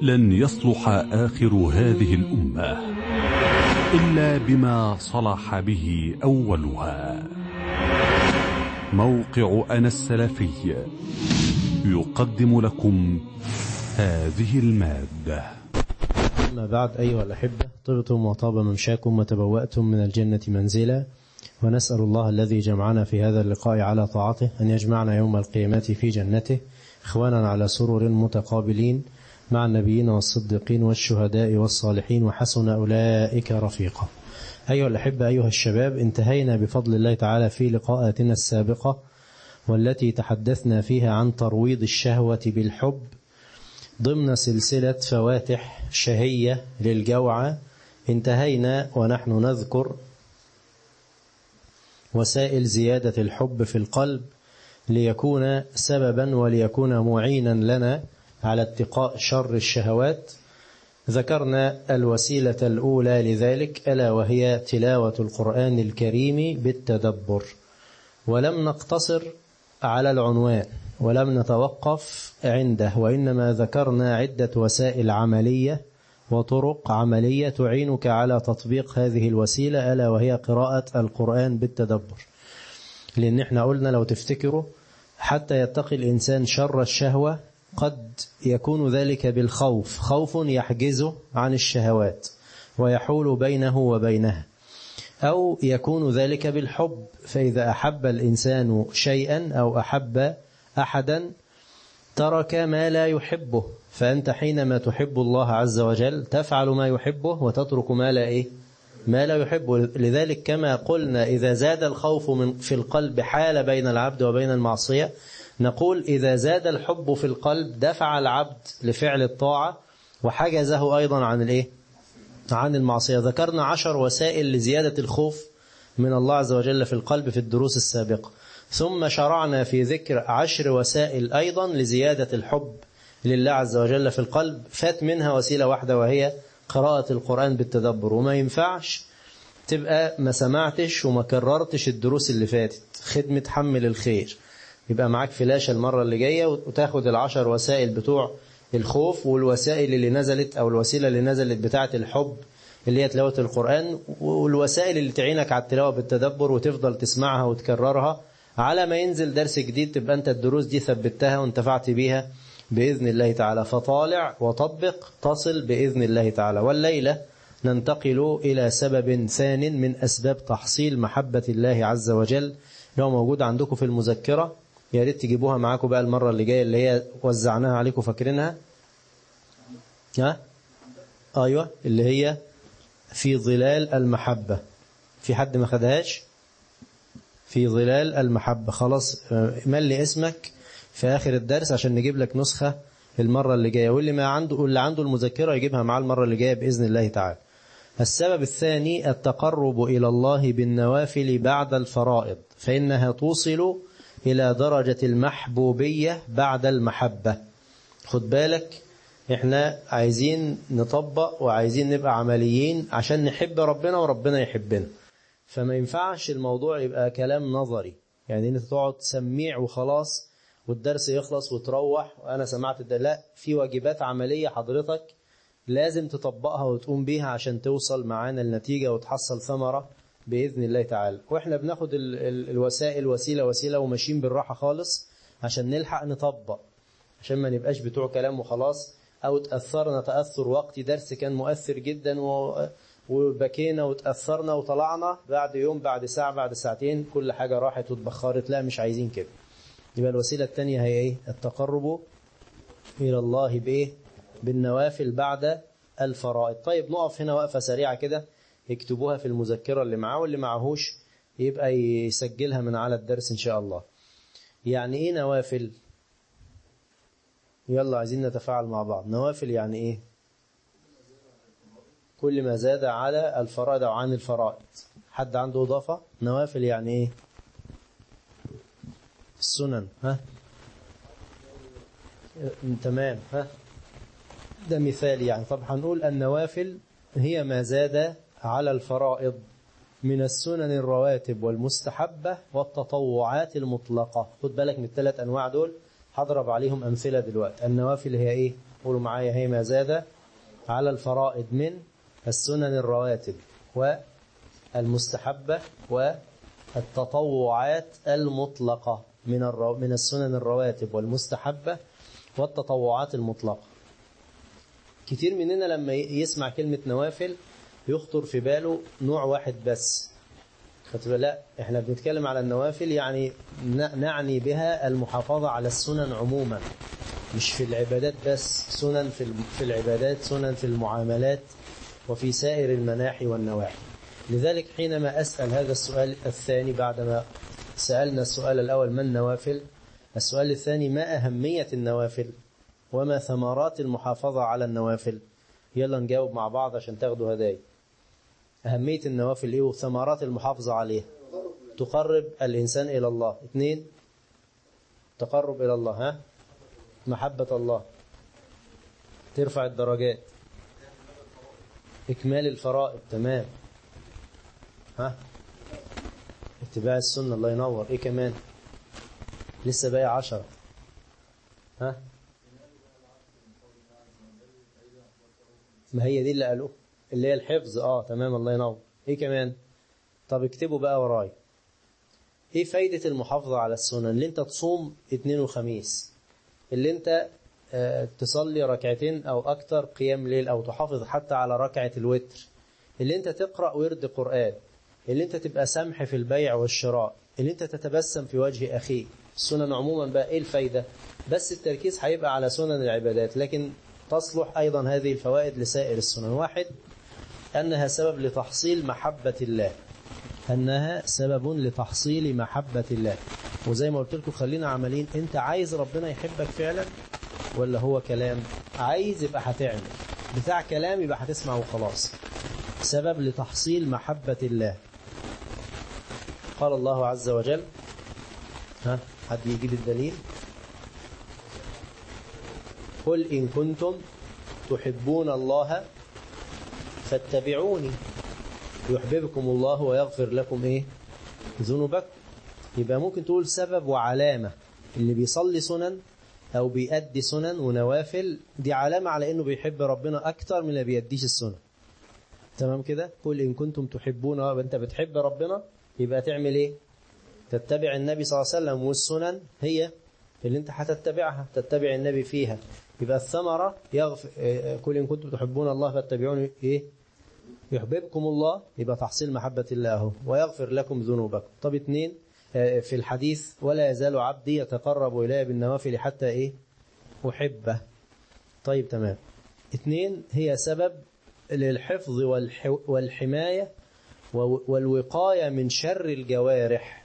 لن يصلح آخر هذه الأمة إلا بما صلح به أولها موقع أنا السلفي يقدم لكم هذه المادة أما بعد أيها الأحبة طبتم وطاب ممشاكم وتبوأتم من الجنة منزلا ونسأل الله الذي جمعنا في هذا اللقاء على طاعته أن يجمعنا يوم القيامة في جنته إخوانا على سرر متقابلين مع النبيين والصديقين والشهداء والصالحين وحسن أولئك رفيقا أيها الأحبة أيها الشباب انتهينا بفضل الله تعالى في لقاءاتنا السابقة والتي تحدثنا فيها عن ترويض الشهوة بالحب ضمن سلسلة فواتح شهية للجوعة انتهينا ونحن نذكر وسائل زيادة الحب في القلب ليكون سببا وليكون معينا لنا على اتقاء شر الشهوات ذكرنا الوسيلة الأولى لذلك ألا وهي تلاوة القرآن الكريم بالتدبر ولم نقتصر على العنوان ولم نتوقف عنده وإنما ذكرنا عدة وسائل عملية وطرق عملية تعينك على تطبيق هذه الوسيلة ألا وهي قراءة القرآن بالتدبر لأن احنا قلنا لو تفتكروا حتى يتقي الإنسان شر الشهوة قد يكون ذلك بالخوف خوف يحجزه عن الشهوات ويحول بينه وبينها أو يكون ذلك بالحب فإذا أحب الإنسان شيئا أو أحب أحدا ترك ما لا يحبه فأنت حينما تحب الله عز وجل تفعل ما يحبه وتترك ما لا إيه ما لا يحبه لذلك كما قلنا إذا زاد الخوف من في القلب حال بين العبد وبين المعصية نقول إذا زاد الحب في القلب دفع العبد لفعل الطاعة وحجزه أيضا عن الإيه عن المعصية ذكرنا عشر وسائل لزيادة الخوف من الله عز وجل في القلب في الدروس السابقة ثم شرعنا في ذكر عشر وسائل أيضا لزيادة الحب لله عز وجل في القلب فات منها وسيلة واحدة وهي قراءة القرآن بالتدبر وما ينفعش تبقى ما سمعتش وما كررتش الدروس اللي فاتت خدمة حمل الخير يبقى معاك فلاشة المرة اللي جاية وتاخد العشر وسائل بتوع الخوف والوسائل اللي نزلت أو الوسيلة اللي نزلت بتاعة الحب اللي هي تلاوة القرآن والوسائل اللي تعينك على التلاوة بالتدبر وتفضل تسمعها وتكررها على ما ينزل درس جديد تبقى أنت الدروس دي ثبتها وانتفعت بيها بإذن الله تعالى فطالع وطبق تصل بإذن الله تعالى والليلة ننتقل إلى سبب ثان من أسباب تحصيل محبة الله عز وجل لو موجود عندكم في المذكرة يا ريت تجيبوها معاكم بقى المرة اللي جاية اللي هي وزعناها عليكم فاكرينها ها أيوة اللي هي في ظلال المحبة في حد ما خدهاش في ظلال المحبة خلاص ملي اسمك في آخر الدرس عشان نجيب لك نسخة المرة اللي جاية واللي ما عنده واللي عنده المذكرة يجيبها معاه المرة اللي جاية بإذن الله تعالى السبب الثاني التقرب إلى الله بالنوافل بعد الفرائض فإنها توصل إلى درجة المحبوبية بعد المحبة خد بالك احنا عايزين نطبق وعايزين نبقى عمليين عشان نحب ربنا وربنا يحبنا فما ينفعش الموضوع يبقى كلام نظري يعني انت تقعد تسميع وخلاص والدرس يخلص وتروح وانا سمعت ده لا في واجبات عملية حضرتك لازم تطبقها وتقوم بيها عشان توصل معانا النتيجة وتحصل ثمرة بإذن الله تعالى وإحنا بناخد ال ال الوسائل وسيلة وسيلة وماشيين بالراحة خالص عشان نلحق نطبق عشان ما نبقاش بتوع كلام وخلاص أو تأثرنا تأثر وقتي درس كان مؤثر جدا و وبكينا وتأثرنا وطلعنا بعد يوم بعد ساعة بعد ساعتين كل حاجة راحت واتبخرت لا مش عايزين كده يبقى الوسيلة الثانية هي ايه التقرب إلى الله بإيه بالنوافل بعد الفرائض طيب نقف هنا وقفة سريعة كده يكتبوها في المذكرة اللي معاه واللي معهوش يبقى يسجلها من على الدرس إن شاء الله يعني إيه نوافل يلا عايزين نتفاعل مع بعض نوافل يعني إيه كل ما زاد على الفرائض أو عن الفرائض حد عنده إضافة نوافل يعني إيه السنن ها تمام ها ده مثال يعني طب هنقول النوافل هي ما زاد على الفرائض من السنن الرواتب والمستحبة والتطوعات المطلقة خد بالك من الثلاث أنواع دول هضرب عليهم أمثلة دلوقتي النوافل هي إيه قولوا معايا هي ما زاد على الفرائض من السنن الرواتب والمستحبة والتطوعات المطلقة من الرو... من السنن الرواتب والمستحبة والتطوعات المطلقة كتير مننا لما يسمع كلمة نوافل يخطر في باله نوع واحد بس خدت لا احنا بنتكلم على النوافل يعني نعني بها المحافظة على السنن عموما مش في العبادات بس سنن في في العبادات سنن في المعاملات وفي سائر المناحي والنواحي لذلك حينما أسأل هذا السؤال الثاني بعدما سألنا السؤال الأول ما النوافل السؤال الثاني ما أهمية النوافل وما ثمرات المحافظة على النوافل يلا نجاوب مع بعض عشان تاخدوا هدايا أهمية النوافل إيه وثمرات المحافظة عليها تقرب الإنسان إلى الله اثنين تقرب إلى الله ها محبة الله ترفع الدرجات إكمال الفرائض تمام ها اتباع السنة الله ينور إيه كمان لسه باقي عشرة ها ما هي دي اللي قالوه اللي هي الحفظ اه تمام الله ينور ايه كمان طب اكتبوا بقى ورايا ايه فايدة المحافظة على السنن اللي انت تصوم اثنين وخميس اللي انت اه تصلي ركعتين او اكتر قيام ليل او تحافظ حتى على ركعة الوتر اللي انت تقرأ ورد قرآن اللي انت تبقى سمح في البيع والشراء اللي انت تتبسم في وجه اخيك السنن عموما بقى ايه الفايدة بس التركيز هيبقى على سنن العبادات لكن تصلح أيضا هذه الفوائد لسائر السنن واحد أنها سبب لتحصيل محبة الله أنها سبب لتحصيل محبة الله وزي ما قلت لكم خلينا عملين أنت عايز ربنا يحبك فعلا ولا هو كلام عايز يبقى هتعمل بتاع كلام يبقى هتسمع وخلاص سبب لتحصيل محبة الله قال الله عز وجل ها حد يجيب الدليل قل إن كنتم تحبون الله فاتبعوني يحببكم الله ويغفر لكم إيه ذنوبكم يبقى ممكن تقول سبب وعلامة اللي بيصلي سنن أو بيأدي سنن ونوافل دي علامة على إنه بيحب ربنا أكتر من اللي بيأديش السنن تمام كده قل إن كنتم تحبون أنت بتحب ربنا يبقى تعمل إيه تتبع النبي صلى الله عليه وسلم والسنن هي اللي انت هتتبعها تتبع النبي فيها يبقى الثمرة يغفر كل إن كنتم تحبون الله فاتبعوني إيه يحببكم الله يبقى تحصيل محبة الله اهو ويغفر لكم ذنوبكم طب اتنين في الحديث ولا يزال عبدي يتقرب إلي بالنوافل حتى إيه أحبه طيب تمام اتنين هي سبب للحفظ والحماية والوقاية من شر الجوارح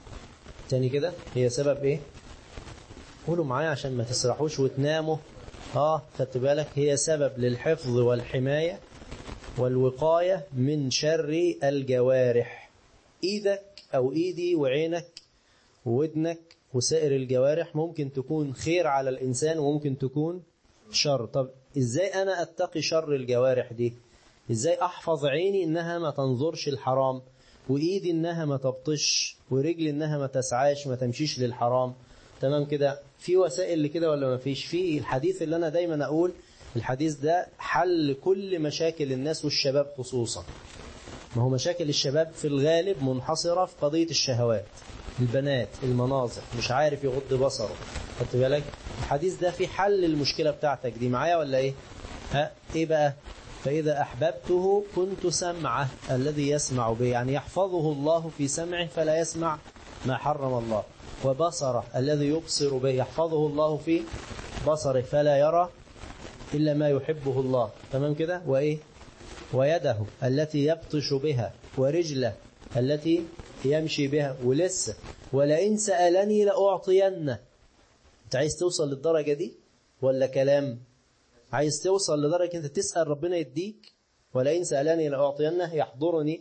تاني كده هي سبب ايه قولوا معايا عشان ما تسرحوش وتناموا اه خدت بالك هي سبب للحفظ والحماية والوقاية من شر الجوارح ايدك او ايدي وعينك وودنك وسائر الجوارح ممكن تكون خير على الانسان وممكن تكون شر طب ازاي انا اتقي شر الجوارح دي ازاي احفظ عيني انها ما تنظرش الحرام وايدي انها ما تبطش ورجلي انها ما تسعاش ما تمشيش للحرام تمام كده في وسائل لكده ولا ما فيش في الحديث اللي انا دايما اقول الحديث ده حل كل مشاكل الناس والشباب خصوصا ما هو مشاكل الشباب في الغالب منحصرة في قضية الشهوات البنات المناظر مش عارف يغض بصره خدت بالك الحديث ده في حل المشكلة بتاعتك دي معايا ولا ايه ها ايه بقى فإذا أحببته كنت سمعه الذي يسمع به يعني يحفظه الله في سمعه فلا يسمع ما حرم الله وبصره الذي يبصر به يحفظه الله في بصره فلا يرى إلا ما يحبه الله تمام كده وإيه ويده التي يبطش بها ورجله التي يمشي بها ولسه ولئن سألني لأعطينه انت عايز توصل للدرجة دي ولا كلام عايز توصل لدرجة انت تسأل ربنا يديك ولئن سألني لأعطينه يحضرني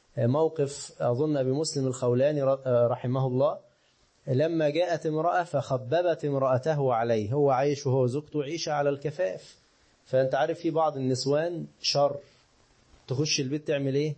موقف أظن أبي مسلم الخولاني رحمه الله لما جاءت امرأة فخببت امرأته عليه هو عايش وهو زوجته عيشة على الكفاف فأنت عارف في بعض النسوان شر تخش البيت تعمل ايه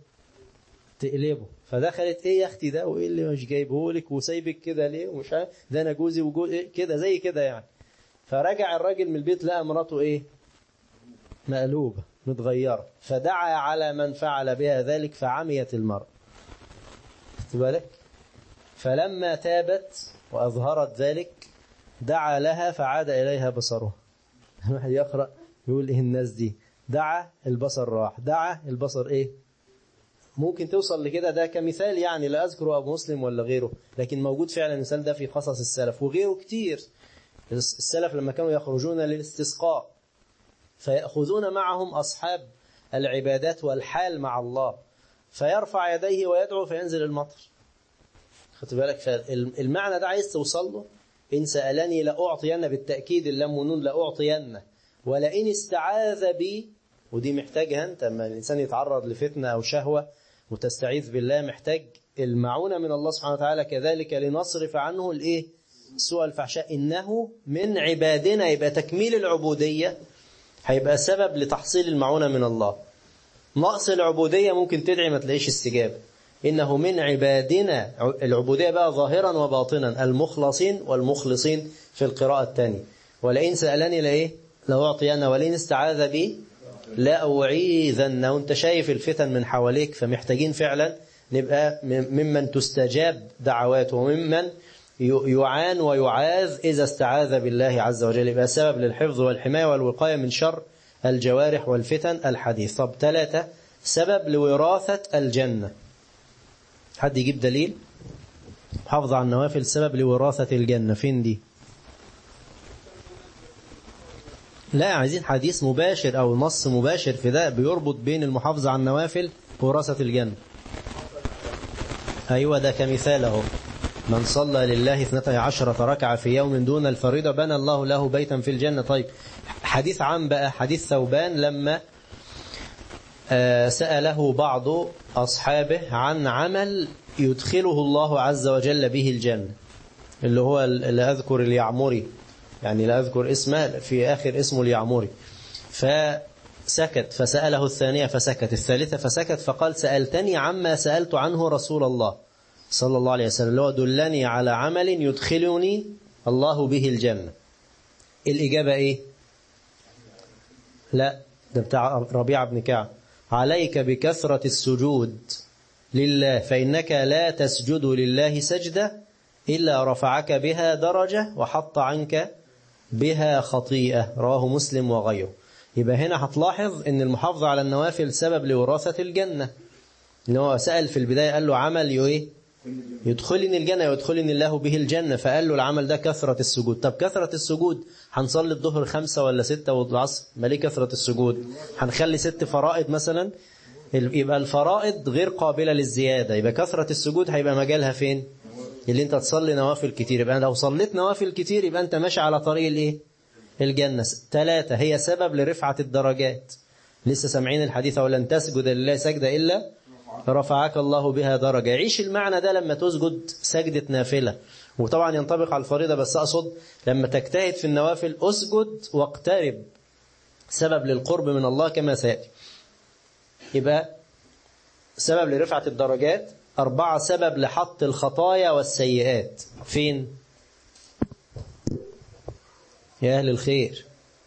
تقلبه فدخلت ايه يا اختي ده وايه اللي مش جايبه لك وسايبك كده ليه ومش عارف ده انا جوزي وجوزي إيه كده زي كده يعني فرجع الراجل من البيت لقى مراته ايه مقلوبة متغيرة فدعا على من فعل بها ذلك فعميت المرأة بالك فلما تابت وأظهرت ذلك دعا لها فعاد إليها بصرها الواحد يقرأ يقول إيه الناس دي دعا البصر راح دعا البصر إيه ممكن توصل لكده ده كمثال يعني لا أذكر أبو مسلم ولا غيره لكن موجود فعلا المثال ده في قصص السلف وغيره كتير السلف لما كانوا يخرجون للاستسقاء فيأخذون معهم أصحاب العبادات والحال مع الله فيرفع يديه ويدعو فينزل المطر خدت بالك فالمعنى ده عايز توصل له إن سألني لأعطين بالتأكيد اللام ونون لأعطين ولئن استعاذ بي ودي محتاجها أنت لما الإنسان يتعرض لفتنة أو شهوة وتستعيذ بالله محتاج المعونة من الله سبحانه وتعالى كذلك لنصرف عنه الإيه سوء الفحشاء إنه من عبادنا يبقى تكميل العبودية هيبقى سبب لتحصيل المعونة من الله نقص العبودية ممكن تدعي ما تلاقيش استجابة إنه من عبادنا العبودية بقى ظاهرا وباطنا المخلصين والمخلصين في القراءة الثانية ولئن سألني لإيه لو أعطينا ولئن استعاذ بي لا أعيذن وانت شايف الفتن من حواليك فمحتاجين فعلا نبقى ممن تستجاب دعواته وممن يعان ويعاذ إذا استعاذ بالله عز وجل يبقى سبب للحفظ والحماية والوقاية من شر الجوارح والفتن الحديث طب ثلاثة سبب لوراثة الجنة حد يجيب دليل حافظ على النوافل سبب لوراثة الجنة فين دي لا عايزين حديث مباشر أو نص مباشر في ده بيربط بين المحافظة على النوافل ووراثة الجنة أيوة ده كمثال اهو من صلى لله اثنتي عشرة ركعة في يوم دون الفريضة بنى الله له بيتا في الجنة طيب حديث عام بقى حديث ثوبان لما سأله بعض أصحابه عن عمل يدخله الله عز وجل به الجنة اللي هو اللي أذكر اليعمري يعني لا أذكر اسمه في آخر اسمه اليعمري فسكت فسأله الثانية فسكت الثالثة فسكت فقال سألتني عما سألت عنه رسول الله صلى الله عليه وسلم اللي هو دلني على عمل يدخلني الله به الجنة الإجابة إيه لا ده بتاع ربيع بن كعب عليك بكثرة السجود لله فإنك لا تسجد لله سجدة إلا رفعك بها درجة وحط عنك بها خطيئة رواه مسلم وغيره يبقى هنا هتلاحظ أن المحافظة على النوافل سبب لوراثة الجنة إن هو سأل في البداية قال له عمل إيه يدخلني الجنة يدخلني الله به الجنة فقال له العمل ده كثرة السجود طب كثرة السجود هنصلي الظهر خمسة ولا ستة والعصر ما ليه كثرة السجود هنخلي ست فرائض مثلا يبقى الفرائض غير قابلة للزيادة يبقى كثرة السجود هيبقى مجالها فين اللي انت تصلي نوافل كتير يبقى لو صليت نوافل كتير يبقى انت ماشي على طريق الايه الجنة ثلاثة هي سبب لرفعة الدرجات لسه سامعين الحديث ولن تسجد لله سجدة إلا رفعك الله بها درجة عيش المعنى ده لما تسجد سجدة نافلة وطبعا ينطبق على الفريضة بس أقصد لما تجتهد في النوافل أسجد واقترب سبب للقرب من الله كما سيأتي يبقى سبب لرفعة الدرجات أربعة سبب لحط الخطايا والسيئات فين يا أهل الخير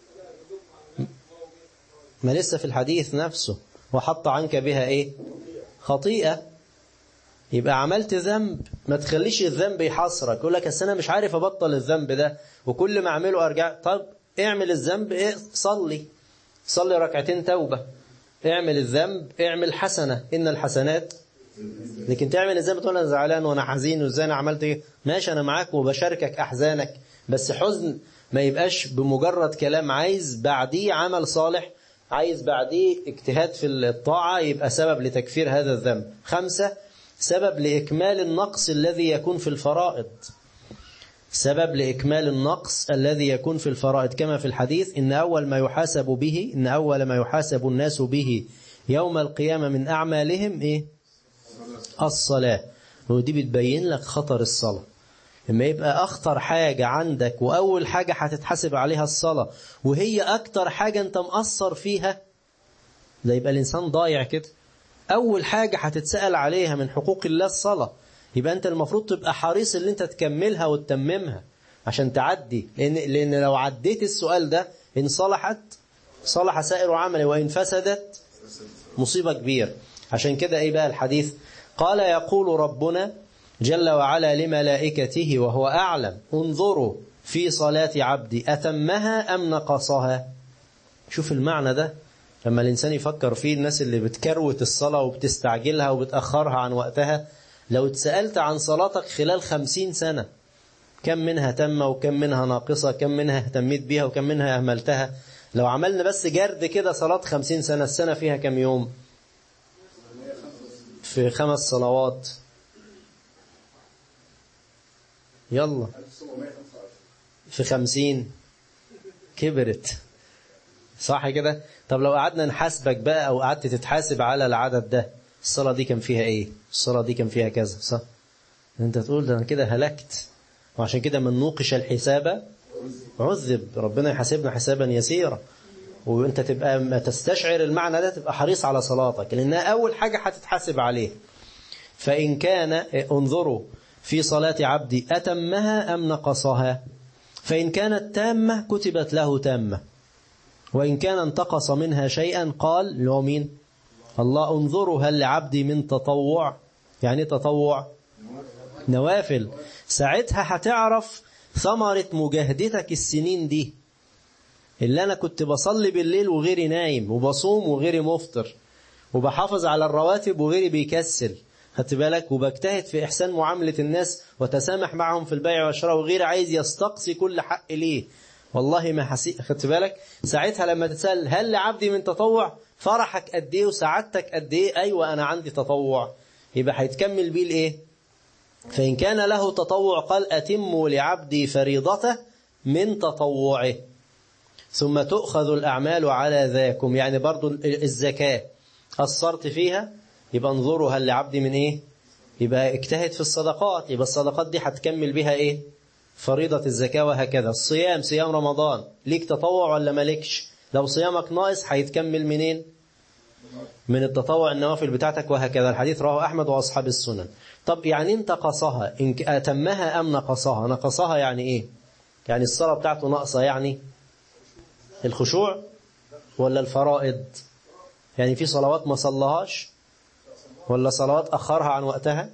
ما لسه في الحديث نفسه وحط عنك بها إيه خطيئة يبقى عملت ذنب ما تخليش الذنب يحصرك يقول لك أنا مش عارف أبطل الذنب ده وكل ما أعمله أرجع طب اعمل الذنب إيه صلي صلي ركعتين توبة اعمل الذنب اعمل حسنة إن الحسنات لكن تعمل ازاي بتقول انا زعلان وانا حزين وازاي انا عملت ايه ماشي انا معاك وبشاركك احزانك بس حزن ما يبقاش بمجرد كلام عايز بعديه عمل صالح عايز بعديه اجتهاد في الطاعة يبقى سبب لتكفير هذا الذنب خمسة سبب لإكمال النقص الذي يكون في الفرائض سبب لإكمال النقص الذي يكون في الفرائض كما في الحديث إن أول ما يحاسب به إن أول ما يحاسب الناس به يوم القيامة من أعمالهم إيه الصلاة ودي بتبين لك خطر الصلاة لما يبقى أخطر حاجة عندك وأول حاجة هتتحاسب عليها الصلاة وهي أكتر حاجة أنت مقصر فيها ده يبقى الإنسان ضايع كده أول حاجة هتتسأل عليها من حقوق الله الصلاة يبقى أنت المفروض تبقى حريص اللي أنت تكملها وتتممها عشان تعدي لأن, لأن لو عديت السؤال ده إن صلحت صلح سائر عملي وإن فسدت مصيبة كبيرة عشان كده إيه بقى الحديث قال يقول ربنا جل وعلا لملائكته وهو أعلم انظروا في صلاة عبدي أتمها أم نقصها شوف المعنى ده لما الإنسان يفكر فيه الناس اللي بتكروت الصلاة وبتستعجلها وبتأخرها عن وقتها لو اتسألت عن صلاتك خلال خمسين سنة كم منها تم وكم منها ناقصة كم منها اهتميت بيها وكم منها أهملتها لو عملنا بس جرد كده صلاة خمسين سنة السنة فيها كم يوم في خمس صلوات يلا في خمسين كبرت صح كده طب لو قعدنا نحاسبك بقى او قعدت تتحاسب على العدد ده الصلاة دي كان فيها ايه الصلاة دي كان فيها كذا صح انت تقول ده انا كده هلكت وعشان كده من نوقش الحساب عذب ربنا يحاسبنا حسابا يسيرا وانت تبقى ما تستشعر المعنى ده تبقى حريص على صلاتك لانها اول حاجة هتتحاسب عليه فإن كان انظروا في صلاة عبدي أتمها أم نقصها فإن كانت تامة كتبت له تامة وإن كان انتقص منها شيئا قال له مين الله انظروا هل لعبدي من تطوع يعني تطوع نوافل ساعتها هتعرف ثمرة مجاهدتك السنين دي اللي أنا كنت بصلي بالليل وغيري نايم وبصوم وغيري مفطر وبحافظ على الرواتب وغيري بيكسل خدت بالك وبجتهد في إحسان معاملة الناس وتسامح معهم في البيع والشراء وغير عايز يستقصي كل حق ليه والله ما حسي خدت بالك ساعتها لما تسأل هل لعبدي من تطوع فرحك قد ايه وسعادتك قد ايه ايوه انا عندي تطوع يبقى هيتكمل بيه الايه فإن كان له تطوع قال أتموا لعبدي فريضته من تطوعه ثم تؤخذ الأعمال على ذاكم يعني برضو الزكاة قصرت فيها يبقى انظروا هل لعبدي من ايه يبقى اجتهد في الصدقات يبقى الصدقات دي هتكمل بها ايه فريضة الزكاة وهكذا الصيام صيام رمضان ليك تطوع ولا مالكش لو صيامك ناقص هيتكمل منين من التطوع النوافل بتاعتك وهكذا الحديث رواه أحمد وأصحاب السنن طب يعني انت قصها إن أتمها أم نقصها نقصها يعني إيه يعني الصلاة بتاعته ناقصة يعني الخشوع ولا الفرائض يعني في صلوات ما صلهاش ولا صلوات أخرها عن وقتها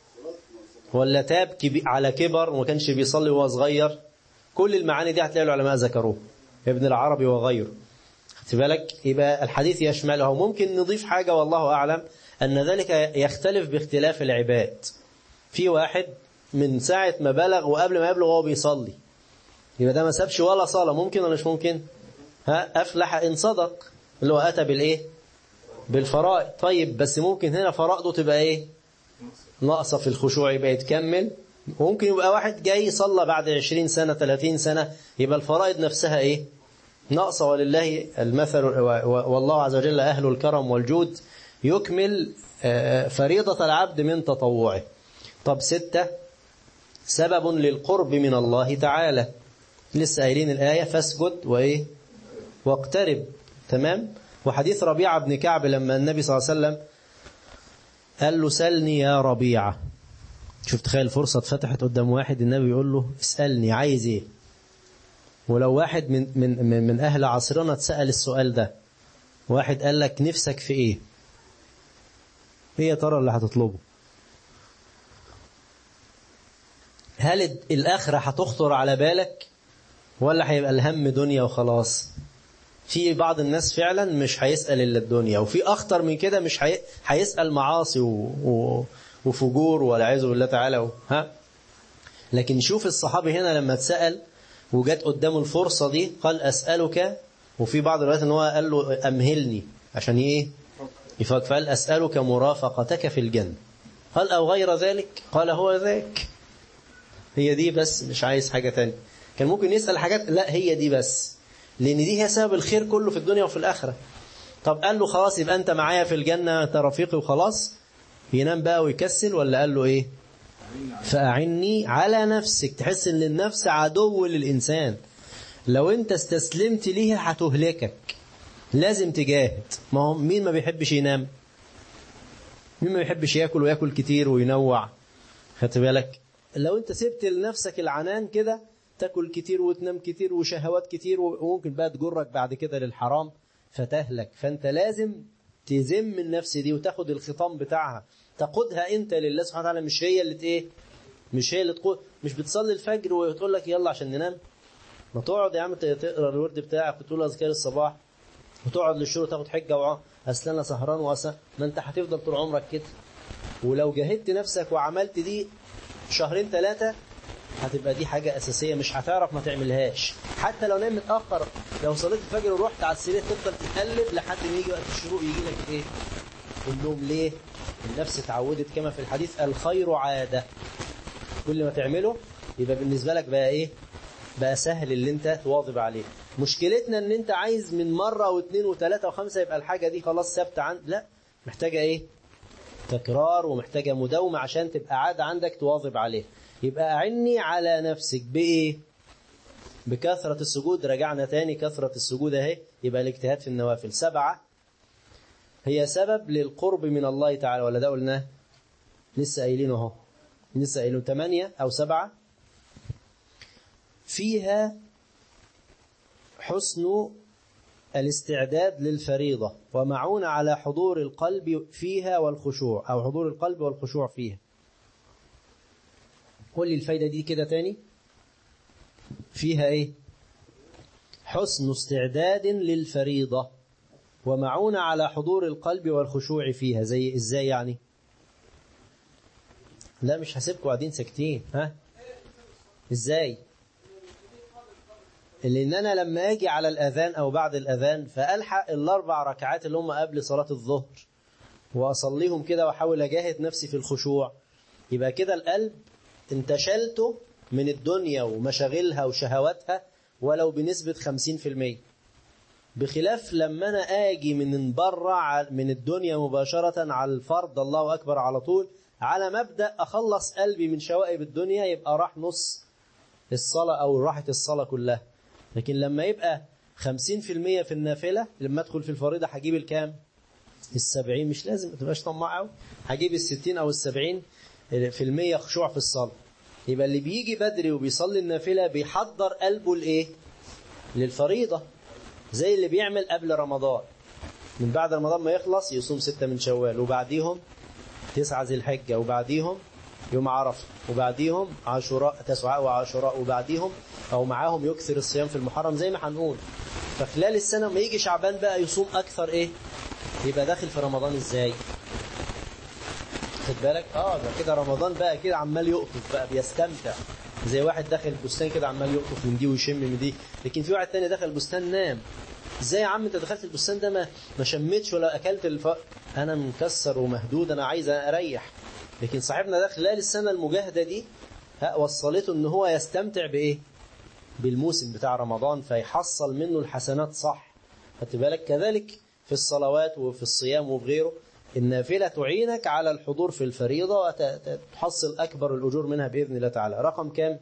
ولا تاب على كبر وما كانش بيصلي وهو صغير كل المعاني دي هتلاقي العلماء ذكروه ابن العربي وغيره خدت بالك يبقى الحديث يشمله ممكن نضيف حاجة والله أعلم أن ذلك يختلف باختلاف العباد في واحد من ساعة ما بلغ وقبل ما يبلغ وهو بيصلي يبقى ده ما سابش ولا صلاة ممكن ولا مش ممكن ها أفلح إن صدق اللي هو أتى بالإيه بالفرائض طيب بس ممكن هنا فرائضه تبقى إيه ناقصة في الخشوع يبقى يتكمل ممكن يبقى واحد جاي صلى بعد 20 سنة 30 سنة يبقى الفرائض نفسها إيه ناقصة ولله المثل والله عز وجل أهل الكرم والجود يكمل فريضة العبد من تطوعه طب ستة سبب للقرب من الله تعالى لسه قايلين الآية فاسجد وإيه واقترب تمام وحديث ربيعة بن كعب لما النبي صلى الله عليه وسلم قال له سلني يا ربيعة شوف تخيل فرصة اتفتحت قدام واحد النبي يقول له اسألني عايز ايه ولو واحد من, من, من, من أهل عصرنا اتسأل السؤال ده واحد قال لك نفسك في ايه ايه يا ترى اللي هتطلبه هل الآخرة هتخطر على بالك ولا هيبقى الهم دنيا وخلاص في بعض الناس فعلا مش هيسأل إلا الدنيا وفي أخطر من كده مش هي... هيسأل معاصي و... و... وفجور والعياذ بالله تعالى و... ها لكن شوف الصحابي هنا لما اتسأل وجات قدامه الفرصة دي قال أسألك وفي بعض الروايات ان هو قال له أمهلني عشان ايه يفاق فقال أسألك مرافقتك في الجنة قال أو غير ذلك قال هو ذاك هي دي بس مش عايز حاجة تانية كان ممكن يسأل حاجات لا هي دي بس لأن دي هي سبب الخير كله في الدنيا وفي الآخرة طب قال له خلاص يبقى أنت معايا في الجنة أنت رفيقي وخلاص ينام بقى ويكسل ولا قال له إيه فأعني على نفسك تحس ان النفس عدو للإنسان لو انت استسلمت ليها هتهلكك لازم تجاهد ما هو مين ما بيحبش ينام مين ما بيحبش ياكل وياكل كتير وينوع خدت بالك لو انت سبت لنفسك العنان كده تاكل كتير وتنام كتير وشهوات كتير وممكن بقى تجرك بعد كده للحرام فتهلك فانت لازم تذم النفس دي وتاخد الخطام بتاعها تقودها انت لله سبحانه وتعالى مش هي اللي ايه مش هي اللي تقول مش بتصلي الفجر وتقول لك يلا عشان ننام ما تقعد يا عم تقرا الورد بتاعك وتقول اذكار الصباح وتقعد للشروق تاخد حجه وعا اصل انا سهران وأس... ما انت هتفضل طول عمرك كده ولو جاهدت نفسك وعملت دي شهرين ثلاثه هتبقى دي حاجة أساسية مش هتعرف ما تعملهاش حتى لو نام متأخر لو صليت الفجر ورحت على السرير تفضل تتقلب لحد ما يجي وقت الشروق يجي لك إيه النوم ليه النفس اتعودت كما في الحديث الخير عادة كل ما تعمله يبقى بالنسبة لك بقى إيه بقى سهل اللي انت تواظب عليه مشكلتنا ان انت عايز من مرة واثنين وثلاثة وخمسة يبقى الحاجة دي خلاص ثابتة عند لا محتاجة ايه تكرار ومحتاجة مداومة عشان تبقى عادة عندك تواظب عليه يبقى أعني على نفسك بإيه بكثرة السجود رجعنا تاني كثرة السجود اهي يبقى الاجتهاد في النوافل سبعة هي سبب للقرب من الله تعالى ولا ده قلناه لسه قايلينه اهو لسه قايلينه ثمانية أو سبعة فيها حسن الاستعداد للفريضة ومعون على حضور القلب فيها والخشوع أو حضور القلب والخشوع فيها قول لي الفايدة دي كده تاني فيها ايه حسن استعداد للفريضة ومعون على حضور القلب والخشوع فيها زي ازاي يعني لا مش هسيبكم قاعدين ساكتين ها ازاي لان انا لما اجي على الاذان او بعد الاذان فالحق الاربع ركعات اللي هم قبل صلاة الظهر واصليهم كده واحاول اجاهد نفسي في الخشوع يبقى كده القلب انتشلته من الدنيا ومشاغلها وشهواتها ولو بنسبة 50% بخلاف لما أنا آجي من بره من الدنيا مباشرة على الفرض الله أكبر على طول على مبدأ أخلص قلبي من شوائب الدنيا يبقى راح نص الصلاة أو راحة الصلاة كلها لكن لما يبقى 50% في النافلة لما أدخل في الفريضة هجيب الكام السبعين مش لازم ما تبقاش طماع قوي هجيب الستين أو السبعين في المية خشوع في الصلاة يبقى اللي بيجي بدري وبيصلي النافلة بيحضر قلبه لإيه للفريضة زي اللي بيعمل قبل رمضان من بعد رمضان ما يخلص يصوم ستة من شوال وبعديهم تسعة ذي الحجة وبعديهم يوم عرفة وبعديهم عاشوراء تسعاء وعاشوراء وبعديهم أو معاهم يكثر الصيام في المحرم زي ما هنقول فخلال السنة ما يجي شعبان بقى يصوم أكثر إيه يبقى داخل في رمضان إزاي خد بالك اه ده كده رمضان بقى كده عمال يقطف بقى بيستمتع زي واحد داخل البستان كده عمال يقطف من دي ويشم من دي لكن في واحد تاني دخل البستان نام ازاي يا عم انت دخلت البستان ده ما ما شميتش ولا اكلت الف... انا مكسر ومهدود انا عايز اريح لكن صاحبنا ده خلال السنه المجاهده دي ها وصلته ان هو يستمتع بايه بالموسم بتاع رمضان فيحصل منه الحسنات صح خدت بالك كذلك في الصلوات وفي الصيام وفي غيره النافلة تعينك على الحضور في الفريضة وتحصل أكبر الأجور منها بإذن الله تعالى رقم كام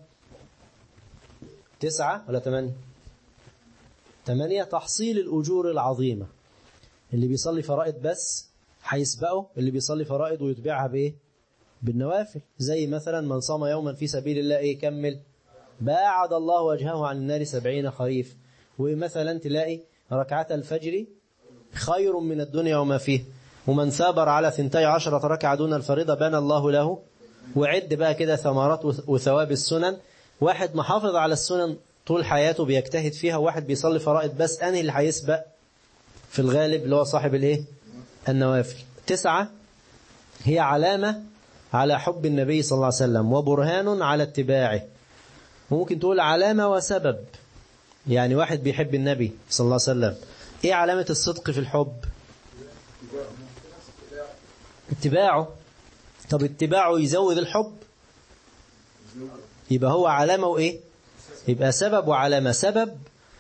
تسعة ولا ثمانية ثمانية تحصيل الأجور العظيمة اللي بيصلي فرائض بس هيسبقه اللي بيصلي فرائض ويتبعها بإيه بالنوافل زي مثلا من صام يوما في سبيل الله إيه كمل باعد الله وجهه عن النار سبعين خريف ومثلا تلاقي ركعات الفجر خير من الدنيا وما فيه ومن ثابر على ثنتي عشرة ركعة دون الفريضة بنى الله له وعد بقى كده ثمرات وثواب السنن واحد محافظ على السنن طول حياته بيجتهد فيها وواحد بيصلي فرائض بس أنهي اللي هيسبق في الغالب اللي هو صاحب الايه النوافل تسعة هي علامة على حب النبي صلى الله عليه وسلم وبرهان على اتباعه وممكن تقول علامة وسبب يعني واحد بيحب النبي صلى الله عليه وسلم ايه علامة الصدق في الحب اتباعه طب اتباعه يزود الحب يبقى هو علامة وإيه يبقى سبب وعلامة سبب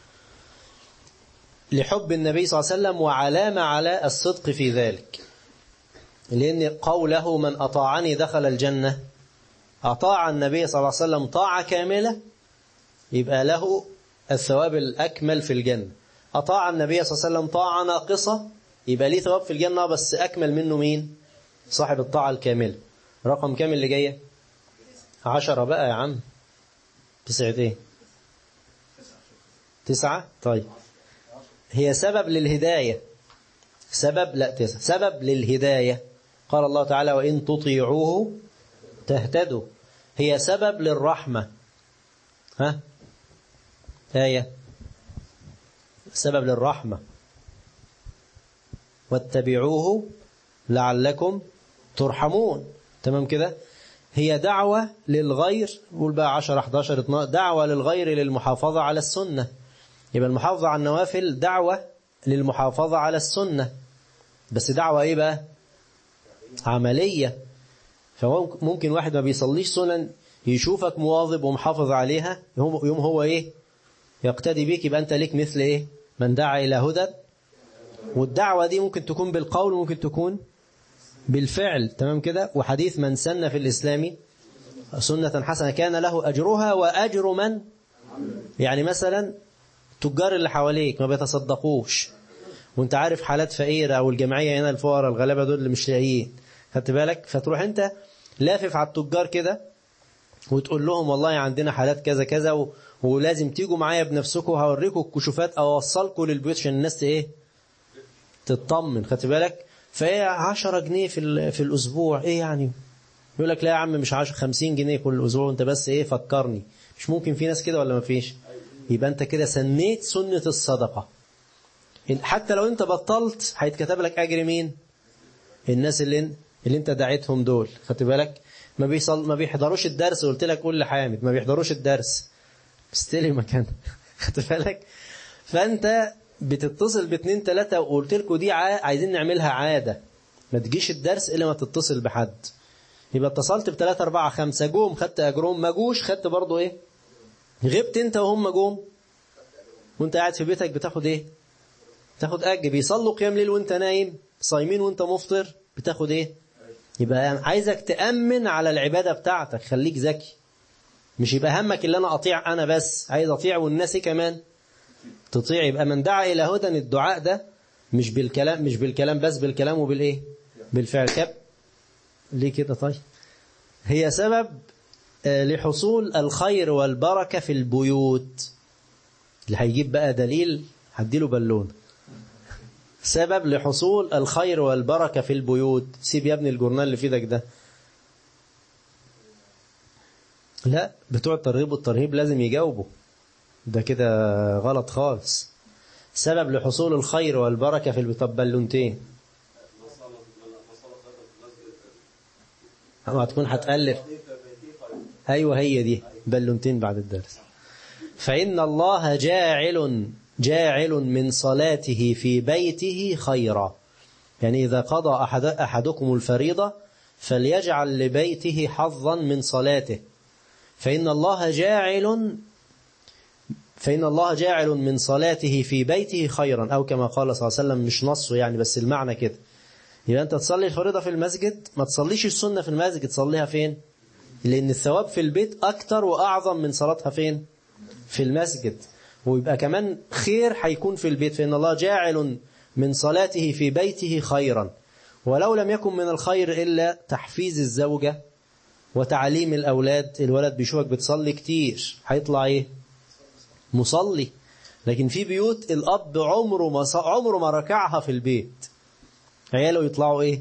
لحب النبي صلى الله عليه وسلم وعلامة على الصدق في ذلك لأن قوله من أطاعني دخل الجنة أطاع النبي صلى الله عليه وسلم طاعة كاملة يبقى له الثواب الأكمل في الجنة أطاع النبي صلى الله عليه وسلم طاعة ناقصة يبقى ليه ثواب في الجنة بس أكمل منه مين صاحب الطاعة الكاملة رقم كام اللي جاية عشرة بقى يا عم تسعة ايه تسعة طيب هي سبب للهداية سبب لا تسعة سبب للهداية قال الله تعالى وإن تطيعوه تهتدوا هي سبب للرحمة ها آية سبب للرحمة واتبعوه لعلكم ترحمون تمام كده هي دعوة للغير قول بقى 10 11 12 دعوة للغير للمحافظة على السنة يبقى المحافظة على النوافل دعوة للمحافظة على السنة بس دعوة ايه بقى عملية فممكن واحد ما بيصليش سنن يشوفك مواظب ومحافظ عليها يوم, يوم هو ايه يقتدي بيك يبقى انت ليك مثل ايه من دعا الى هدى والدعوة دي ممكن تكون بالقول وممكن تكون بالفعل تمام كده وحديث من سن في الإسلام سنة حسنة كان له أجرها وأجر من يعني مثلا تجار اللي حواليك ما بيتصدقوش وانت عارف حالات فقيرة أو الجمعية هنا الفقراء الغلابة دول اللي مش لاقيين خدت بالك فتروح انت لافف على التجار كده وتقول لهم والله عندنا حالات كذا كذا و... ولازم تيجوا معايا بنفسكم وهوريكم الكشوفات او اوصلكم للبيوت عشان الناس ايه تطمن خدت بالك فهي 10 جنيه في في الاسبوع ايه يعني يقول لك لا يا عم مش 10 50 جنيه كل اسبوع انت بس ايه فكرني مش ممكن في ناس كده ولا ما فيش يبقى انت كده سنيت سنة الصدقة حتى لو انت بطلت هيتكتب لك اجر مين الناس اللي اللي انت دعيتهم دول خدت بالك ما بيصل ما بيحضروش الدرس قلت لك قول لحامد ما بيحضروش الدرس استلم مكان خدت بالك فانت بتتصل باثنين ثلاثة وقلت لكم دي عايزين نعملها عادة ما تجيش الدرس إلا ما تتصل بحد يبقى اتصلت بثلاثة أربعة خمسة جوم خدت أجرهم ما جوش خدت برضو إيه غبت أنت وهم جوم وأنت قاعد في بيتك بتاخد إيه بتاخد أجر بيصلوا قيام ليل وأنت نايم صايمين وأنت مفطر بتاخد إيه يبقى عايزك تأمن على العبادة بتاعتك خليك ذكي مش يبقى همك اللي أنا أطيع أنا بس عايز أطيع والناس كمان تطيع يبقى من دعا إلى هدى الدعاء ده مش بالكلام مش بالكلام بس بالكلام وبالإيه بالفعل كب ليه كده طيب هي سبب لحصول الخير والبركة في البيوت اللي هيجيب بقى دليل هديله بالون سبب لحصول الخير والبركة في البيوت سيب يا ابني الجورنال اللي في ايدك ده لا بتوع الترغيب والترهيب لازم يجاوبوا ده كده غلط خالص سبب لحصول الخير والبركة في البطب بالونتين ما تكون هتألف أيوة هي دي بالونتين بعد الدرس فإن الله جاعل جاعل من صلاته في بيته خيرا يعني إذا قضى أحد أحدكم الفريضة فليجعل لبيته حظا من صلاته فإن الله جاعل فإن الله جاعل من صلاته في بيته خيرا أو كما قال صلى الله عليه وسلم مش نصه يعني بس المعنى كده يبقى أنت تصلي الفريضة في المسجد ما تصليش السنة في المسجد تصليها فين لأن الثواب في البيت أكتر وأعظم من صلاتها فين في المسجد ويبقى كمان خير هيكون في البيت فإن الله جاعل من صلاته في بيته خيرا ولو لم يكن من الخير إلا تحفيز الزوجة وتعليم الأولاد الولد بيشوفك بتصلي كتير هيطلع إيه مصلي لكن في بيوت الأب عمره ما عمره ما ركعها في البيت عياله يطلعوا إيه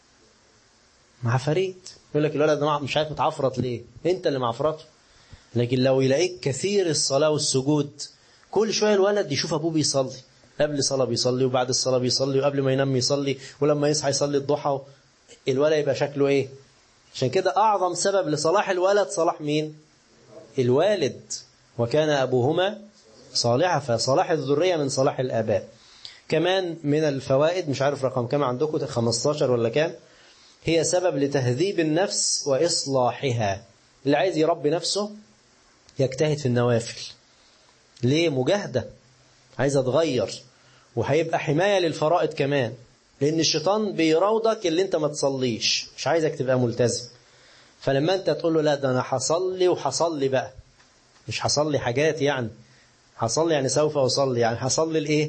مع فريد يقول لك الولد مش عارف متعفرط ليه انت اللي معفرته لكن لو يلاقيك كثير الصلاة والسجود كل شوية الولد يشوف أبوه بيصلي قبل الصلاة بيصلي وبعد الصلاة بيصلي وقبل ما ينام يصلي ولما يصحى يصلي الضحى الولد يبقى شكله إيه عشان كده أعظم سبب لصلاح الولد صلاح مين الوالد وكان أبوهما صالحا فصلاح الذرية من صلاح الآباء كمان من الفوائد مش عارف رقم كام عندكم 15 ولا كام هي سبب لتهذيب النفس وإصلاحها اللي عايز يربي نفسه يجتهد في النوافل ليه مجاهدة عايز اتغير وهيبقى حماية للفرائض كمان لأن الشيطان بيراودك اللي انت ما تصليش مش عايزك تبقى ملتزم فلما انت تقول له لا ده انا هصلي وهصلي بقى مش هصلي حاجات يعني هصلي يعني سوف أصلي يعني هصلي الايه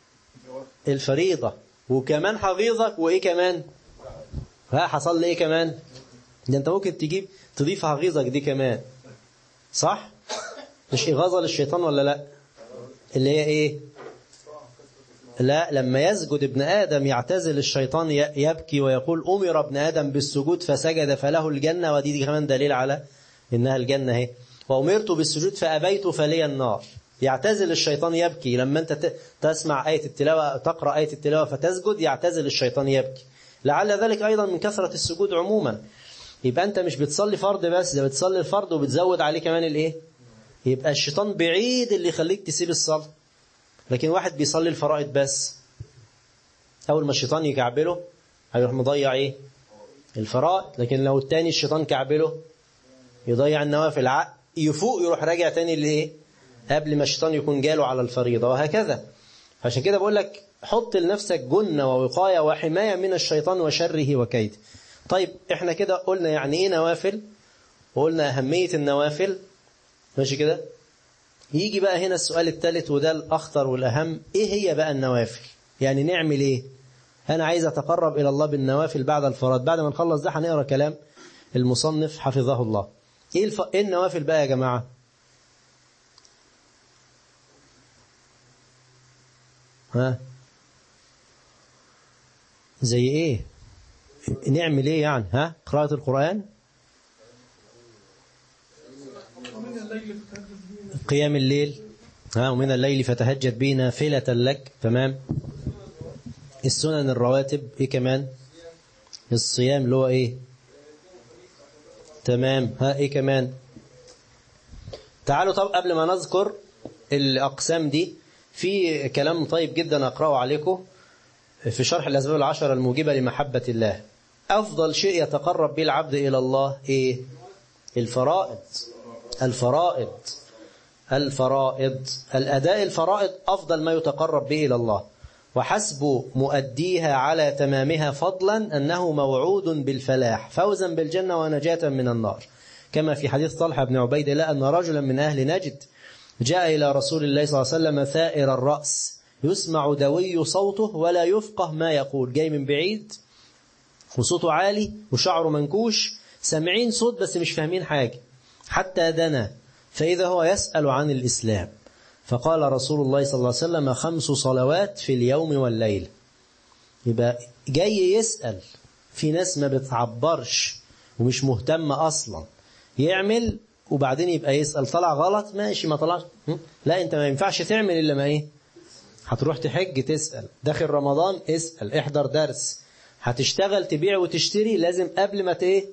الفريضة وكمان حفيظك وايه كمان ها هصلي ايه كمان ده انت ممكن تجيب تضيف حفيظك دي كمان صح مش إغاظة للشيطان ولا لا اللي هي ايه لا لما يسجد ابن آدم يعتزل الشيطان يبكي ويقول أمر ابن آدم بالسجود فسجد فله الجنة ودي دي كمان دليل على إنها الجنة هي وأمرت بالسجود فأبيت فلي النار يعتزل الشيطان يبكي لما أنت تسمع آية التلاوة تقرأ آية التلاوة فتسجد يعتزل الشيطان يبكي لعل ذلك أيضا من كثرة السجود عموما يبقى أنت مش بتصلي فرض بس ده بتصلي الفرض وبتزود عليه كمان الإيه يبقى الشيطان بعيد اللي يخليك تسيب الصلاة لكن واحد بيصلي الفرائض بس أول ما الشيطان يكعبله هيروح مضيع إيه الفرائض لكن لو التاني الشيطان كعبله يضيع النوافل يفوق يروح راجع تاني لإيه قبل ما الشيطان يكون جاله على الفريضة وهكذا عشان كده بقول لك حط لنفسك جنة ووقاية وحماية من الشيطان وشره وكيده طيب احنا كده قلنا يعني ايه نوافل وقلنا أهمية النوافل ماشي كده يجي بقى هنا السؤال الثالث وده الأخطر والأهم إيه هي بقى النوافل يعني نعمل إيه أنا عايز أتقرب إلى الله بالنوافل بعد الفرائض بعد ما نخلص ده هنقرأ كلام المصنف حفظه الله إيه, الف... إيه النوافل بقى يا جماعة ها زي إيه نعمل إيه يعني ها قراءة القرآن قيام الليل ها ومن الليل فتهجد به نافلة لك تمام السنن الرواتب ايه كمان الصيام اللي هو ايه تمام ها ايه كمان تعالوا طب قبل ما نذكر الأقسام دي في كلام طيب جدا أقرأه عليكم في شرح الأسباب العشرة الموجبة لمحبة الله أفضل شيء يتقرب به العبد إلى الله إيه الفرائض الفرائض الفرائض الأداء الفرائض أفضل ما يتقرب به إلى الله وحسب مؤديها على تمامها فضلا أنه موعود بالفلاح فوزا بالجنة ونجاة من النار كما في حديث طلحة بن عبيد الله أن رجلا من أهل نجد جاء إلى رسول الله صلى الله عليه وسلم ثائر الرأس يسمع دوي صوته ولا يفقه ما يقول جاي من بعيد وصوته عالي وشعره منكوش سامعين صوت بس مش فاهمين حاجة حتى دنا فإذا هو يسأل عن الإسلام فقال رسول الله صلى الله عليه وسلم خمس صلوات في اليوم والليل يبقى جاي يسأل في ناس ما بتعبرش ومش مهتمة أصلا يعمل وبعدين يبقى يسأل طلع غلط ماشي ما طلعش لا انت ما ينفعش تعمل إلا ما ايه هتروح تحج تسأل داخل رمضان اسأل احضر درس هتشتغل تبيع وتشتري لازم قبل ما ايه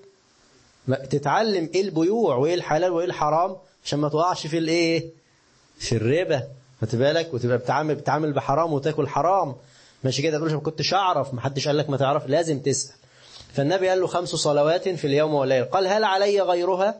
تتعلم ايه البيوع وايه الحلال وايه الحرام عشان ما تقعش في الايه في الربا خدت بالك وتبقى بتعامل بتعامل بحرام وتاكل حرام ماشي كده تقولش ما كنتش اعرف ما حدش قال لك ما تعرف لازم تسأل فالنبي قال له خمس صلوات في اليوم والليل قال هل علي غيرها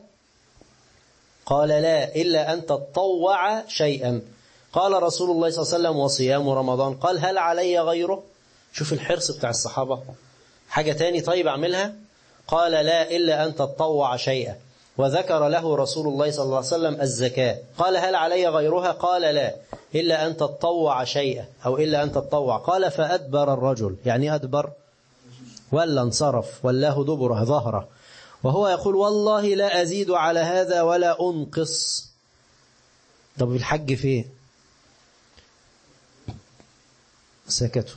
قال لا إلا أن تطوع شيئا قال رسول الله صلى الله عليه وسلم وصيام رمضان قال هل علي غيره شوف الحرص بتاع الصحابة حاجة تاني طيب أعملها قال لا إلا أن تطوع شيئا وذكر له رسول الله صلى الله عليه وسلم الزكاة قال هل علي غيرها قال لا إلا أن تطوع شيئا أو إلا أن تطوع قال فأدبر الرجل يعني أدبر ولا انصرف والله دبره ظهره وهو يقول والله لا أزيد على هذا ولا أنقص طب الحج فين سكتوا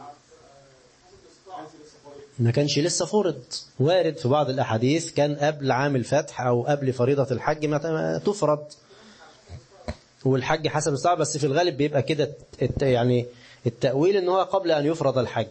ما كانش لسه فرض وارد في بعض الأحاديث كان قبل عام الفتح أو قبل فريضة الحج ما تفرض والحج حسب الصعب بس في الغالب بيبقى كده يعني التأويل ان هو قبل أن يفرض الحج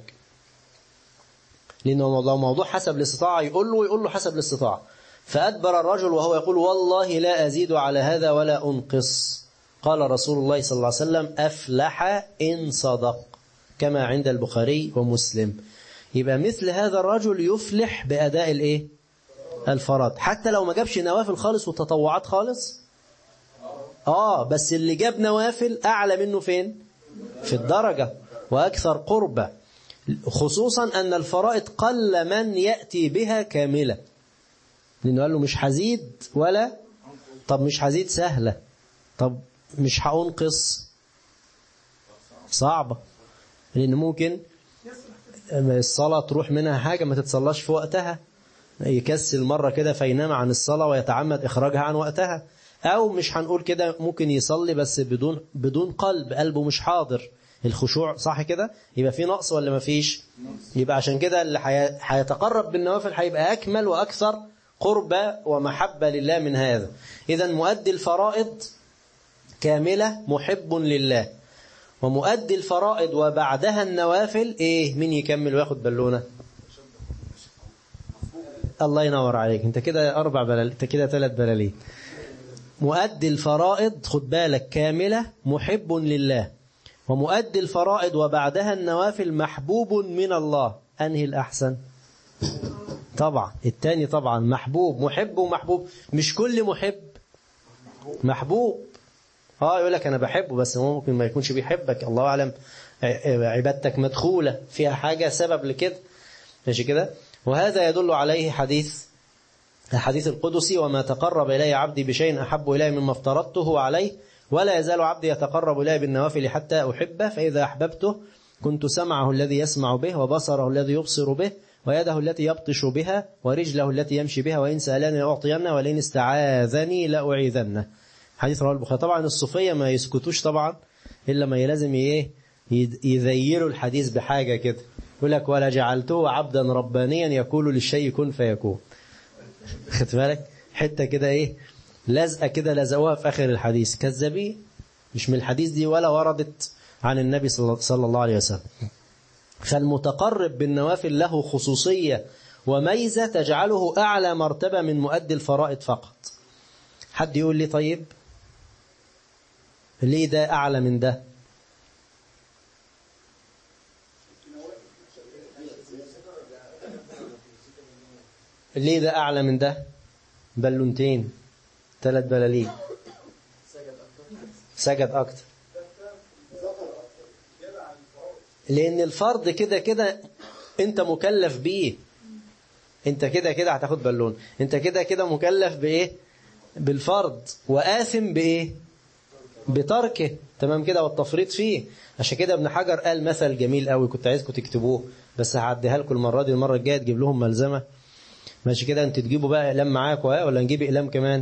لأنه لو موضوع حسب الاستطاعة يقول له ويقول له حسب الاستطاعة فأدبر الرجل وهو يقول والله لا أزيد على هذا ولا أنقص قال رسول الله صلى الله عليه وسلم أفلح إن صدق كما عند البخاري ومسلم يبقى مثل هذا الرجل يفلح بأداء الإيه؟ الفرض حتى لو ما جابش نوافل خالص وتطوعات خالص آه بس اللي جاب نوافل أعلى منه فين في الدرجة وأكثر قربة خصوصا أن الفرائض قل من يأتي بها كاملة لأنه قال له مش هزيد ولا طب مش هزيد سهلة طب مش هأنقص صعبة لأن ممكن الصلاة تروح منها حاجة ما تتصلاش في وقتها يكسل مرة كده فينام عن الصلاة ويتعمد إخراجها عن وقتها أو مش هنقول كده ممكن يصلي بس بدون بدون قلب قلبه مش حاضر الخشوع صح كده يبقى في نقص ولا ما فيش يبقى عشان كده اللي هيتقرب بالنوافل هيبقى أكمل وأكثر قربة ومحبة لله من هذا إذا مؤدي الفرائض كاملة محب لله ومؤدي الفرائض وبعدها النوافل إيه مين يكمل وياخد بالونة الله ينور عليك انت كده أربع بلال انت كده ثلاث بلالين مؤدي الفرائض خد بالك كاملة محب لله ومؤدي الفرائض وبعدها النوافل محبوب من الله أنهي الأحسن طبعا التاني طبعا محبوب محب ومحبوب مش كل محب محبوب اه يقول لك انا بحبه بس ممكن ما يكونش بيحبك الله اعلم عبادتك مدخولة فيها حاجة سبب لكده ماشي كده وهذا يدل عليه حديث الحديث القدسي وما تقرب إلي عبدي بشيء أحب إلي مما افترضته عليه ولا يزال عبدي يتقرب إلي بالنوافل حتى أحبه فإذا أحببته كنت سمعه الذي يسمع به وبصره الذي يبصر به ويده التي يبطش بها ورجله التي يمشي بها وإن سألني أعطينه ولئن استعاذني لأعيذنه حديث رواه البخاري طبعا الصوفية ما يسكتوش طبعا إلا ما يلازم إيه يذيلوا الحديث بحاجة كده يقول لك ولا جعلته عبدا ربانيا يقول للشيء كن فيكون خدت بالك حتة كده إيه لزقة كده لزقوها في آخر الحديث كذابين مش من الحديث دي ولا وردت عن النبي صلى الله عليه وسلم فالمتقرب بالنوافل له خصوصية وميزة تجعله أعلى مرتبة من مؤدي الفرائض فقط حد يقول لي طيب ليه ده أعلى من ده ليه ده أعلى من ده بلونتين ثلاث بلالين سجد أكتر لأن الفرض كده كده أنت مكلف بيه أنت كده كده هتاخد بالون أنت كده كده مكلف بإيه بالفرض وآثم بإيه بتركه تمام كده والتفريط فيه عشان كده ابن حجر قال مثل جميل قوي كنت عايزكم تكتبوه بس هعديها لكم المرة دي المرة الجاية تجيب لهم ملزمة ماشي كده انت تجيبوا بقى اقلام معاك ولا نجيب اقلام كمان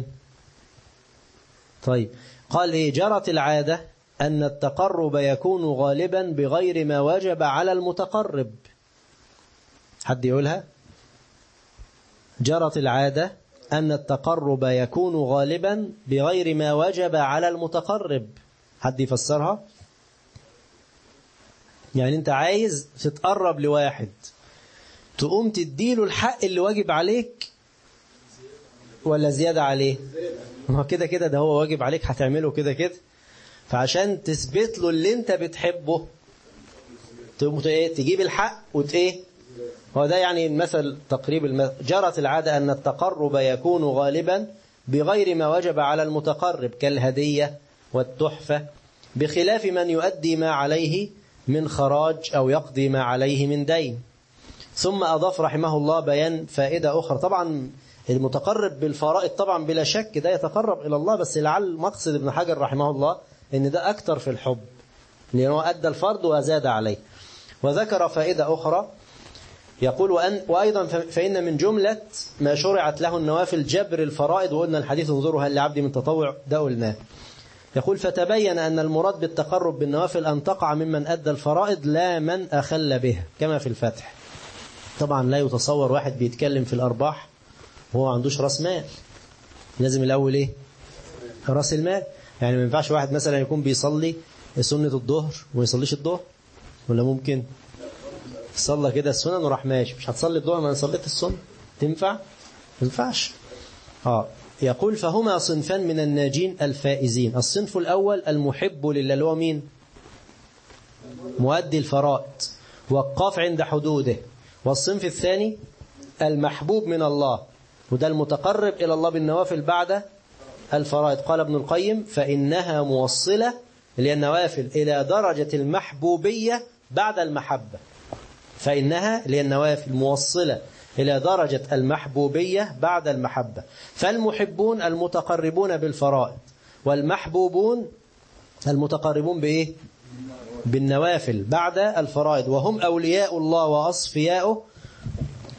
طيب قال ايه جرت العادة أن التقرب يكون غالبا بغير ما وجب على المتقرب حد يقولها جرت العادة أن التقرب يكون غالبا بغير ما وجب على المتقرب حد يفسرها يعني انت عايز تتقرب لواحد تقوم تديله الحق اللي واجب عليك ولا زيادة عليه ما كده كده ده هو واجب عليك هتعمله كده كده فعشان تثبت له اللي انت بتحبه تقوم ايه تجيب الحق وت ايه هو ده يعني المثل تقريب المثل جرت العادة أن التقرب يكون غالبا بغير ما وجب على المتقرب كالهدية والتحفة بخلاف من يؤدي ما عليه من خراج أو يقضي ما عليه من دين ثم أضاف رحمه الله بيان فائدة أخرى طبعا المتقرب بالفرائض طبعا بلا شك ده يتقرب إلى الله بس لعل مقصد ابن حجر رحمه الله ان ده أكتر في الحب لأنه أدى الفرض وزاد عليه وذكر فائدة أخرى يقول وأن وأيضا فإن من جملة ما شرعت له النوافل جبر الفرائض وقلنا الحديث انظروا هل لعبد من تطوع ده قلناه يقول فتبين أن المراد بالتقرب بالنوافل أن تقع ممن أدى الفرائض لا من أخل بها كما في الفتح طبعا لا يتصور واحد بيتكلم في الأرباح وهو عندوش راس مال لازم الأول إيه راس المال يعني ما ينفعش واحد مثلا يكون بيصلي سنة الظهر وما يصليش الظهر ولا ممكن صلى كده السنن وراح ماشي مش هتصلي الظهر ما صليت السنة تنفع ما ينفعش اه يقول فهما صنفان من الناجين الفائزين الصنف الأول المحب لله اللي هو مين مؤدي الفرائض وقاف عند حدوده والصنف الثاني المحبوب من الله وده المتقرب إلى الله بالنوافل بعد الفرائض قال ابن القيم فإنها موصلة اللي النوافل إلى درجة المحبوبية بعد المحبة فإنها اللي النوافل موصلة إلى درجة المحبوبية بعد المحبة فالمحبون المتقربون بالفرائض والمحبوبون المتقربون بإيه بالنوافل بعد الفرائض وهم أولياء الله وأصفياؤه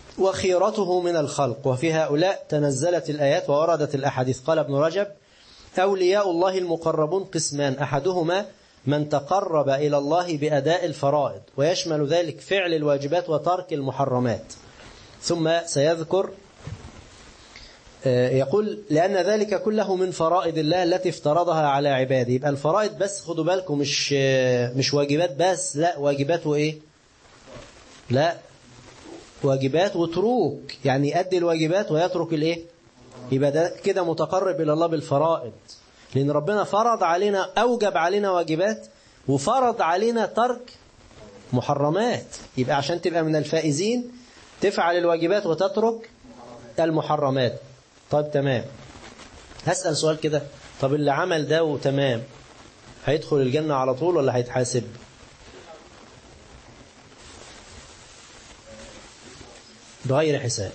وخيرته من الخلق وفي هؤلاء تنزلت الآيات ووردت الأحاديث قال ابن رجب أولياء الله المقربون قسمان أحدهما من تقرب إلى الله بأداء الفرائض ويشمل ذلك فعل الواجبات وترك المحرمات ثم سيذكر يقول لأن ذلك كله من فرائض الله التي افترضها على عباده يبقى الفرائض بس خدوا بالكم مش مش واجبات بس لا واجبات وإيه لا واجبات وتروك يعني يؤدي الواجبات ويترك الإيه يبقى ده كده متقرب إلى الله بالفرائض لأن ربنا فرض علينا أوجب علينا واجبات وفرض علينا ترك محرمات يبقى عشان تبقى من الفائزين تفعل الواجبات وتترك المحرمات طيب تمام هسأل سؤال كده طب اللي عمل ده وتمام هيدخل الجنة على طول ولا هيتحاسب بغير حساب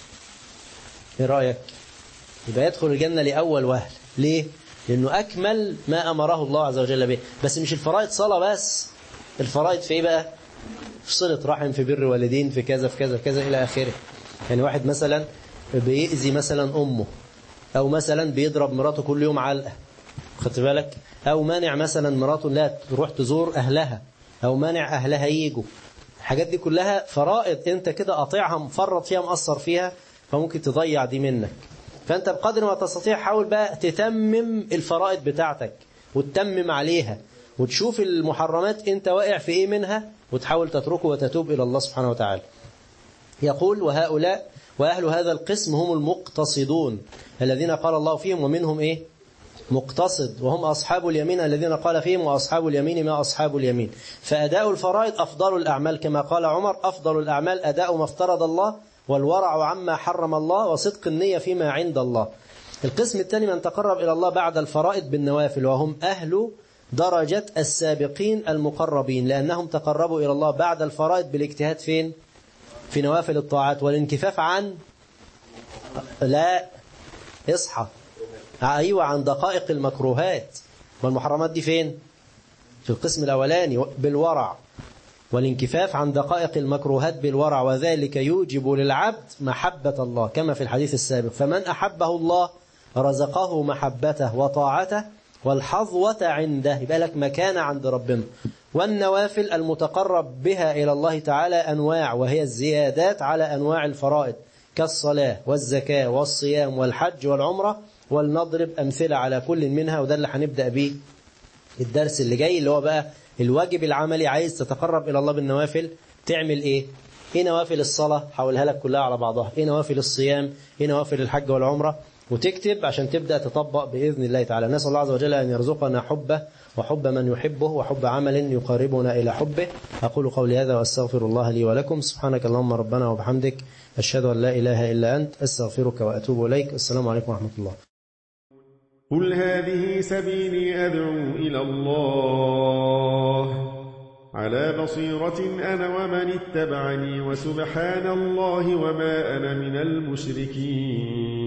ايه رأيك يبقى يدخل الجنة لأول وهل ليه لأنه أكمل ما أمره الله عز وجل به بس مش الفرائض صلاة بس الفرائض في إيه بقى في صلة رحم في بر والدين في كذا في كذا في كذا إلى آخره يعني واحد مثلا بيأذي مثلا أمه أو مثلا بيضرب مراته كل يوم علقة خدت بالك أو مانع مثلا مراته لا تروح تزور أهلها أو مانع أهلها ييجوا الحاجات دي كلها فرائض أنت كده قاطعها مفرط فيها مأثر فيها فممكن تضيع دي منك فأنت بقدر ما تستطيع حاول بقى تتمم الفرائض بتاعتك وتتمم عليها وتشوف المحرمات أنت واقع في إيه منها وتحاول تتركه وتتوب إلى الله سبحانه وتعالى يقول وهؤلاء وأهل هذا القسم هم المقتصدون الذين قال الله فيهم ومنهم إيه مقتصد وهم أصحاب اليمين الذين قال فيهم وأصحاب اليمين ما أصحاب اليمين فأداء الفرائض أفضل الأعمال كما قال عمر أفضل الأعمال أداء ما افترض الله والورع عما حرم الله وصدق النية فيما عند الله القسم الثاني من تقرب إلى الله بعد الفرائض بالنوافل وهم أهل درجة السابقين المقربين لأنهم تقربوا إلى الله بعد الفرائض بالاجتهاد فين في نوافل الطاعات والانكفاف عن لا اصحى أيوة عن دقائق المكروهات والمحرمات دي فين في القسم الأولاني بالورع والانكفاف عن دقائق المكروهات بالورع وذلك يوجب للعبد محبة الله كما في الحديث السابق فمن أحبه الله رزقه محبته وطاعته والحظوة عنده يبقى لك مكانة عند ربنا والنوافل المتقرب بها إلى الله تعالى أنواع وهي الزيادات على أنواع الفرائض كالصلاة والزكاة والصيام والحج والعمرة ولنضرب أمثلة على كل منها وده اللي هنبدأ به الدرس اللي جاي اللي هو بقى الواجب العملي عايز تتقرب إلى الله بالنوافل تعمل إيه إيه نوافل الصلاة حولها لك كلها على بعضها إيه نوافل الصيام إيه نوافل الحج والعمرة وتكتب عشان تبدأ تطبق بإذن الله تعالى نسأل الله عز وجل أن يرزقنا حبه وحب من يحبه وحب عمل يقاربنا إلى حبه أقول قولي هذا وأستغفر الله لي ولكم سبحانك اللهم ربنا وبحمدك أشهد أن لا إله إلا أنت أستغفرك وأتوب إليك السلام عليكم ورحمة الله قل هذه سبيلي أدعو إلى الله على بصيرة أنا ومن اتبعني وسبحان الله وما أنا من المشركين